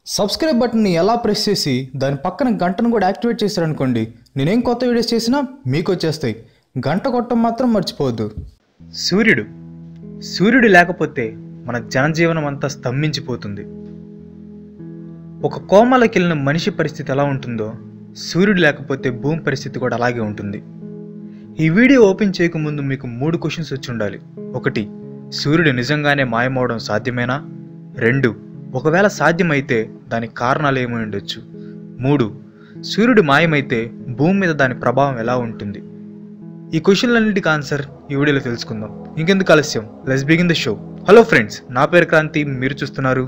subscribe బటన్ని ఎలా press చేసి దాని పక్కన గంటను కూడా యాక్టివేట్ చేశారనుకోండి నేనేం కొత్త వీడియోస్ చేసినా మీకు వచ్చేస్తాయి గంట కొట్టడం మాత్రం మర్చిపోవద్దు సూర్యుడు సూర్యుడు లేకపోతే మన జనజీవనం అంతా స్తంభించిపోతుంది ఒక కోమలకెళ్ళిన మనిషి పరిస్థితి ఎలా ఉంటుందో సూర్యుడు లేకపోతే భూమి పరిస్థితి కూడా అలాగే ఉంటుంది ఈ వీడియో ఓపెన్ చేయకముందు మీకు మూడు క్వశ్చన్స్ వచ్చి ఉండాలి ఒకటి సూర్యుడు నిజంగానే మాయమవడం సాధ్యమేనా రెండు ఒకవేళ సాధ్యమైతే దానికి కారణాలు ఏమై ఉండొచ్చు మూడు సూర్యుడు మాయమైతే భూమి మీద దాని ప్రభావం ఎలా ఉంటుంది ఈ క్వశ్చన్లన్నిటికి ఆన్సర్ ఈ వీడియోలో తెలుసుకుందాం ఇంకెందుకు ఆలస్యం let's begin the show hello friends నా పేరు క్రాంతి మీరు చూస్తున్నారు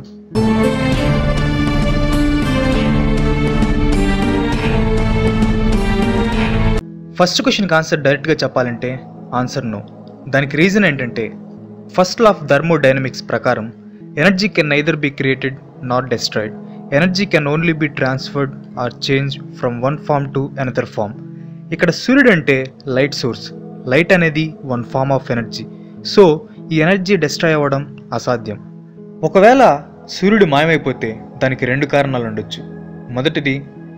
ఫస్ట్ క్వశ్చన్కి ఆన్సర్ డైరెక్ట్గా చెప్పాలంటే ఆన్సర్ నో దానికి రీజన్ ఏంటంటే ఫస్ట్ లా ఆఫ్ థర్మోడైనమిక్స్ ప్రకారం energy can neither be created not destroyed energy can only be transferred or change from one form to another form ఇక్కడ సూర్యుడు అంటే లైట్ సోర్స్ లైట్ అనేది one form of energy so ఈ energy destroy అవ్వడం అసాధ్యం ఒకవేళ సూర్యుడు మాయమైపోతే దానికి రెండు కారణాలు ఉండొచ్చు మొదటిది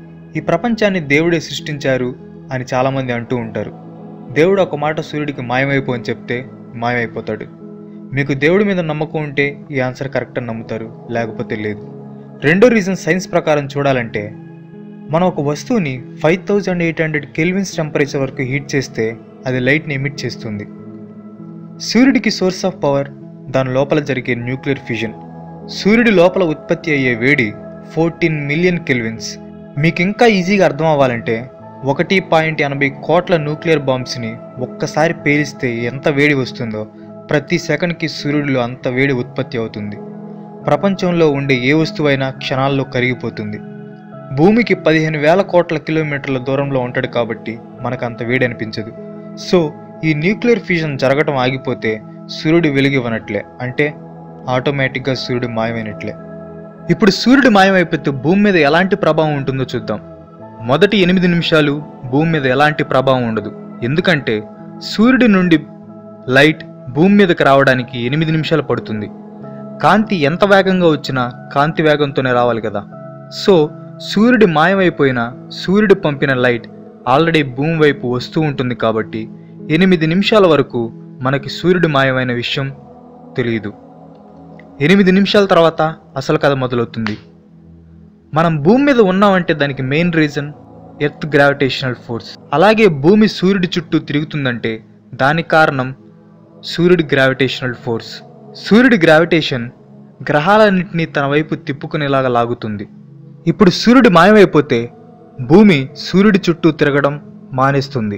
ఈ ప్రపంచాన్ని దేవుడే సృష్టించారు అని చాలామంది అంటూ ఉంటారు దేవుడు ఒక మాట సూర్యుడికి మాయమైపో అని చెప్తే మాయమైపోతాడు మీకు దేవుడి మీద నమ్మకం ఉంటే ఈ ఆన్సర్ కరెక్ట్ అని నమ్ముతారు లేకపోతే లేదు రెండో రీజన్ సైన్స్ ప్రకారం చూడాలంటే మనం ఒక వస్తువుని five thousand eight hundred kelvins temperature వరకు హీట్ చేస్తే అది లైట్ని ఎమిట్ చేస్తుంది సూర్యుడికి సోర్స్ ఆఫ్ పవర్ దాని లోపల జరిగే న్యూక్లియర్ ఫ్యూజన్ సూర్యుడి లోపల ఉత్పత్తి అయ్యే వేడి ఫోర్టీన్ మిలియన్ కెల్విన్స్ మీకు ఇంకా ఈజీగా అర్థం అవ్వాలంటే ఒకటి పాయింట్ ఎనభై కోట్ల న్యూక్లియర్ బాంబ్స్ని ఒక్కసారి పేలిస్తే ఎంత వేడి వస్తుందో ప్రతి సెకండ్కి సూర్యుడిలో అంత వేడి ఉత్పత్తి అవుతుంది ప్రపంచంలో ఉండే ఏ వస్తువైనా క్షణాల్లో కరిగిపోతుంది భూమికి పదిహేను వేల కోట్ల కిలోమీటర్ల దూరంలో ఉంటాడు కాబట్టి మనకు అంత వేడి అనిపించదు సో ఈ న్యూక్లియర్ ఫ్యూజన్ జరగటం ఆగిపోతే సూర్యుడు వెలుగివ్వనట్లే అంటే ఆటోమేటిక్గా సూర్యుడు మాయమైనట్లే ఇప్పుడు సూర్యుడు మాయమైపోతే భూమి మీద ఎలాంటి ప్రభావం ఉంటుందో చూద్దాం మొదటి ఎనిమిది నిమిషాలు భూమి మీద ఎలాంటి ప్రభావం ఉండదు ఎందుకంటే సూర్యుడి నుండి లైట్ భూమి మీదకి రావడానికి ఎనిమిది నిమిషాలు పడుతుంది కాంతి ఎంత వేగంగా వచ్చినా కాంతి వేగంతోనే రావాలి కదా సో సూర్యుడి మాయమైపోయినా సూర్యుడు పంపిన లైట్ ఆల్రెడీ భూమి వైపు వస్తూ ఉంటుంది కాబట్టి ఎనిమిది నిమిషాల వరకు మనకి సూర్యుడు మాయమైన విషయం తెలియదు ఎనిమిది నిమిషాల తర్వాత అసలు కథ మొదలవుతుంది మనం భూమి మీద ఉన్నామంటే దానికి main reason earth gravitational force అలాగే భూమి సూర్యుడి చుట్టూ తిరుగుతుందంటే దానికి కారణం సూర్యుడి గ్రావిటేషనల్ ఫోర్స్ సూర్యుడి గ్రావిటేషన్ గ్రహాలన్నింటినీ తన వైపు తిప్పుకునేలాగా లాగుతుంది ఇప్పుడు సూర్యుడు మాయమైపోతే భూమి సూర్యుడి చుట్టూ తిరగడం మానేస్తుంది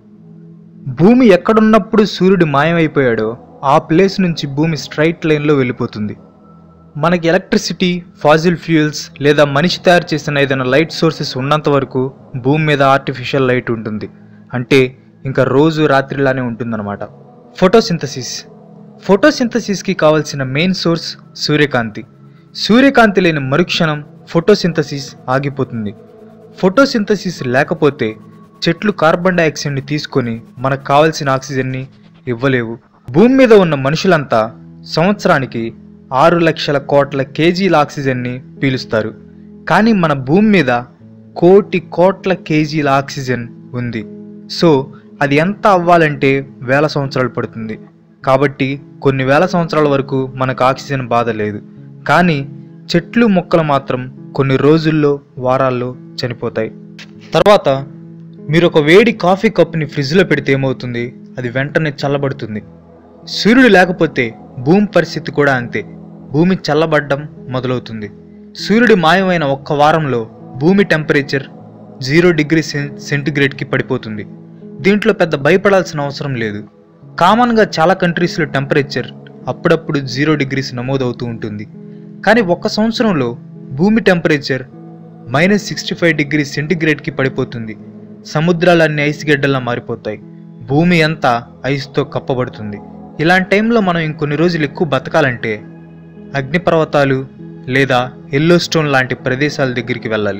భూమి ఎక్కడున్నప్పుడు సూర్యుడు మాయమైపోయాడో ఆ ప్లేస్ నుంచి భూమి స్ట్రైట్ లైన్లో వెళ్ళిపోతుంది మనకి ఎలక్ట్రిసిటీ ఫాజిల్ ఫ్యూయల్స్ లేదా మనిషి తయారు చేసిన ఏదైనా లైట్ సోర్సెస్ ఉన్నంత వరకు భూమి మీద ఆర్టిఫిషియల్ లైట్ ఉంటుంది అంటే ఇంకా రోజు రాత్రిలానే ఉంటుందన్నమాట ఫోటోసింథసిస్ ఫోటోసింథసిస్కి కావాల్సిన మెయిన్ సోర్స్ సూర్యకాంతి సూర్యకాంతి లేని మరుక్షణం ఫోటోసింథసిస్ ఆగిపోతుంది ఫోటోసింథసిస్ లేకపోతే చెట్లు కార్బన్ డైఆక్సైడ్ని తీసుకొని మనకు కావాల్సిన ఆక్సిజన్ని ఇవ్వలేవు భూమి మీద ఉన్న మనుషులంతా సంవత్సరానికి ఆరు లక్షల కోట్ల కేజీల ఆక్సిజన్ని పీలుస్తారు కానీ మన భూమి మీద కోటి కోట్ల కేజీల ఆక్సిజన్ ఉంది సో అది ఎంత అవ్వాలంటే వేల సంవత్సరాలు పడుతుంది కాబట్టి కొన్ని వేల సంవత్సరాల వరకు మనకు ఆక్సిజన్ బాధ లేదు కానీ చెట్లు మొక్కలు మాత్రం కొన్ని రోజుల్లో వారాల్లో చనిపోతాయి తర్వాత మీరు ఒక వేడి కాఫీ కప్ని ఫ్రిడ్జ్లో పెడితే ఏమవుతుంది అది వెంటనే చల్లబడుతుంది సూర్యుడు లేకపోతే భూమి పరిస్థితి కూడా అంతే భూమి చల్లబడ్డం మొదలవుతుంది సూర్యుడి మాయమైన ఒక్క వారంలో భూమి టెంపరేచర్ జీరో డిగ్రీ సెం సెంటిగ్రేడ్కి పడిపోతుంది దీంట్లో పెద్ద భయపడాల్సిన అవసరం లేదు కామన్గా చాలా కంట్రీస్లో టెంపరేచర్ అప్పుడప్పుడు జీరో డిగ్రీస్ నమోదవుతూ ఉంటుంది కానీ ఒక్క సంవత్సరంలో భూమి temperature minus sixty five degree సెంటిగ్రేడ్కి పడిపోతుంది సముద్రాలన్నీ ఐస్ గడ్డల్లా మారిపోతాయి భూమి అంతా ఐస్తో కప్పబడుతుంది ఇలాంటి టైంలో మనం ఇంకొన్ని రోజులు ఎక్కువ బతకాలంటే అగ్నిపర్వతాలు లేదా ఎల్లో స్టోన్ లాంటి ప్రదేశాల దగ్గరికి వెళ్ళాలి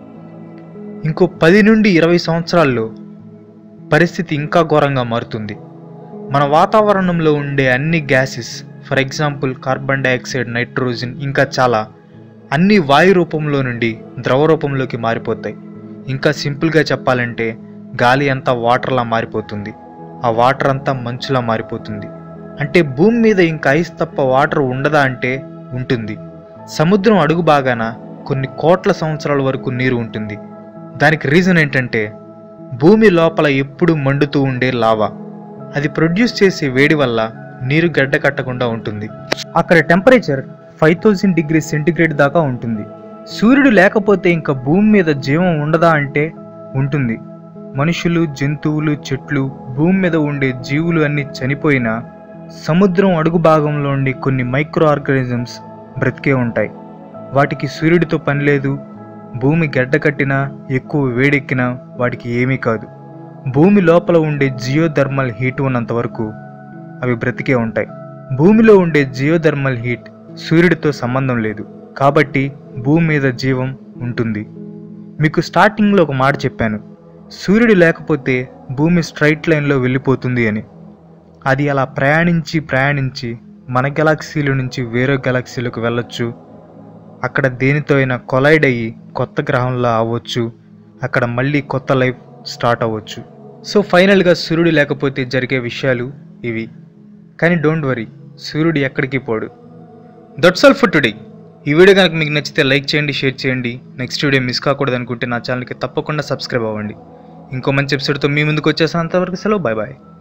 ఇంకో పది నుండి ఇరవై సంవత్సరాల్లో పరిస్థితి ఇంకా ఘోరంగా మారుతుంది మన వాతావరణంలో ఉండే అన్ని gases for example carbon dioxide nitrogen ఇంకా చాలా అన్ని వాయు రూపంలో నుండి ద్రవ రూపంలోకి మారిపోతాయి ఇంకా సింపుల్గా చెప్పాలంటే గాలి అంతా వాటర్లా మారిపోతుంది ఆ వాటర్ అంతా మంచులా మారిపోతుంది అంటే భూమి మీద ఇంకా ఐస్ తప్ప వాటర్ ఉండదా అంటే ఉంటుంది సముద్రం అడుగు బాగాన కొన్ని కోట్ల సంవత్సరాల వరకు నీరు ఉంటుంది దానికి రీజన్ ఏంటంటే భూమి లోపల ఎప్పుడు మండుతూ ఉండే లావా అది ప్రొడ్యూస్ చేసే వేడి వల్ల నీరు గడ్డ కట్టకుండా ఉంటుంది అక్కడ temperature five thousand degree centigrade దాకా ఉంటుంది సూర్యుడు లేకపోతే ఇంకా భూమి మీద జీవం ఉండదా అంటే ఉంటుంది మనుషులు జంతువులు చెట్లు భూమి మీద ఉండే జీవులు అన్నీ చనిపోయినా సముద్రం అడుగు భాగంలో ఉండే కొన్ని మైక్రో ఆర్గానిజమ్స్ బ్రతికే ఉంటాయి వాటికి సూర్యుడితో పని లేదు భూమి గడ్డ కట్టినా ఎక్కువ వేడెక్కినా వాటికి ఏమీ కాదు భూమి లోపల ఉండే జియోథర్మల్ హీట్ ఉన్నంత వరకు అవి బ్రతికే ఉంటాయి భూమిలో ఉండే జియోథర్మల్ హీట్ సూర్యుడితో సంబంధం లేదు కాబట్టి భూమి మీద జీవం ఉంటుంది మీకు స్టార్టింగ్లో ఒక మాట చెప్పాను సూర్యుడు లేకపోతే భూమి స్ట్రైట్ లైన్లో వెళ్ళిపోతుంది అని అది అలా ప్రయాణించి ప్రయాణించి మన గెలాక్సీల నుంచి వేరే గెలాక్సీలకు వెళ్ళొచ్చు అక్కడ దేనితో అయినా కొలైడ్ అయ్యి కొత్త గ్రహంలో అవ్వచ్చు అక్కడ మళ్ళీ కొత్త లైఫ్ స్టార్ట్ అవ్వచ్చు సో ఫైనల్గా సూర్యుడు లేకపోతే జరిగే విషయాలు ఇవి కానీ డోంట్ వరీ సూర్యుడు ఎక్కడికి పోడు దట్స్ ఆల్ ఫర్ టుడే ఈ వీడియో కనుక మీకు నచ్చితే లైక్ చేయండి షేర్ చేయండి నెక్స్ట్ వీడియో మిస్ కాకూడదు అనుకుంటే నా ఛానల్కి తప్పకుండా సబ్స్క్రైబ్ అవ్వండి ఇంకో మంచి ఎపిసోడ్తో మీ ముందుకు వచ్చేసాను అంతవరకు సెలవు బాయ్ బాయ్